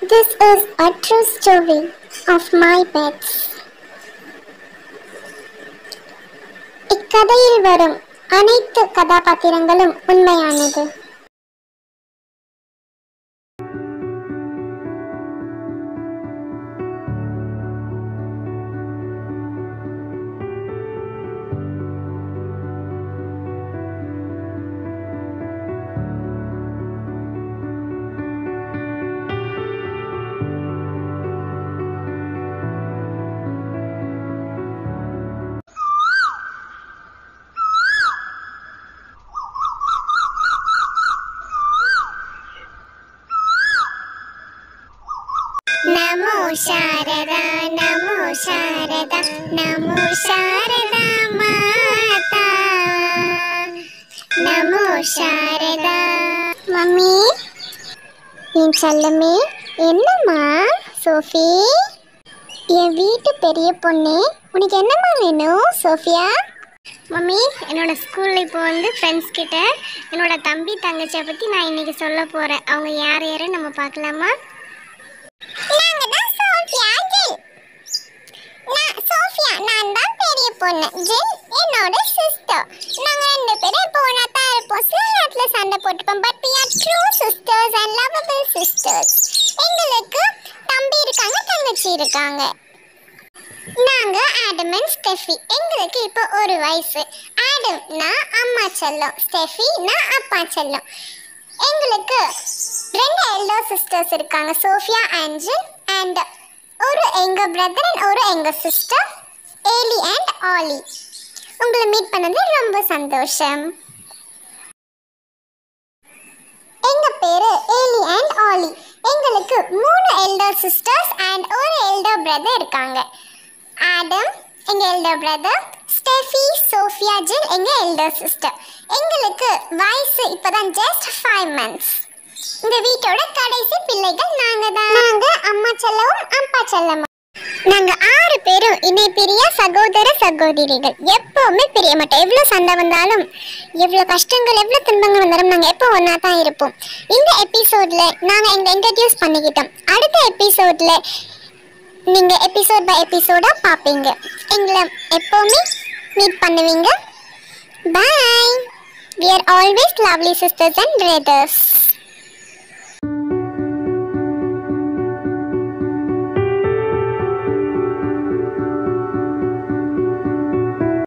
This is a true story of my pets. இக்கதையில் வரும் அனைத்து கதாபாத்திரங்களும் உண்மையானது நமோ சாரதா நமோ சாரதா நமோ சாரதா மாதா நமோ சாரதா மம்மி என் செல்லமே என்னம்மா சோஃபி என் வீட்டு பெரிய பொண்ணு உனக்கு என்னம்மா வேணும் சோஃபியா மம்மி என்னோட ஸ்கூலில் இப்போ வந்து ஃப்ரெண்ட்ஸ் கிட்ட என்னோட தம்பி தங்கச்சியை பற்றி நான் இன்னைக்கு சொல்ல போகிறேன் அவங்க யார் யாருன்னு நம்ம பார்க்கலாமா நாங்க தான் சோஃபியா ஜெல் நான் சோஃபியா நான் தான் பெரிய பொண்ணு ஜெல் என்னோட சிஸ்டர் நாங்க ரெண்டு பேரும் இப்போ ஒன்றா தான் இருப்போம் சில நேரத்தில் சண்டை போட்டுப்போம் but we are true sisters and lovable sisters எங்களுக்கு தம்பி இருக்காங்க தங்கச்சி இருக்காங்க நாங்க ஆடம் அண்ட் ஸ்டெஃபி எங்களுக்கு இப்போ ஒரு வயசு ஆடம்னா அம்மா செல்லம் ஸ்டெஃபினா அப்பா செல்லம் எங்களுக்கு ரெண்டு எல்டர் சிஸ்டர்ஸ் இருக்காங்க சோஃபியா ஆஞ்சல் அண்ட் ஒரு எங்க பிரதர் அண்ட் ஒரு எங்க சிஸ்டர் ஏலி அண்ட் ஆலி உங்களை மீட் பண்ணது ரொம்ப சந்தோஷம் எங்க பேரு ஏலி அண்ட் ஆலி எங்களுக்கு மூணு எல்டர் சிஸ்டர்ஸ் அண்ட் ஒரு எல்டர் பிரதர் இருக்காங்க ஆடம் எங்க elder brother Steffi Sophia Jill எங்க எல்டர் சிஸ்டர் எங்களுக்கு வயசு இப்பதான் ஜஸ்ட் ஃபைவ் மந்த்ஸ் இந்த வீட்டோட கடைசி பிள்ளைகள் நாங்க தான் நாங்க அம்மா செல்லவும் அப்பா செல்லமும் நாங்க ஆறு பேரும் இணை பிரிய சகோதர சகோதரிகள் எப்பவுமே பிரிய மாட்டோம் எவ்வளவு சண்டை வந்தாலும் எவ்வளவு கஷ்டங்கள் எவ்வளவு துன்பங்கள் வந்தாலும் நாங்க எப்போ ஒன்னா தான் இருப்போம் இந்த எபிசோட்ல நாங்க எங்க இன்ட்ரடியூஸ் பண்ணிக்கிட்டோம் அடுத்த எபிசோட்ல நீங்க எபிசோட் பை எபிசோடா பாப்பீங்க எங்களை எப்பவுமே மீட் பண்ணுவீங்க பாய் we are always lovely sisters and brothers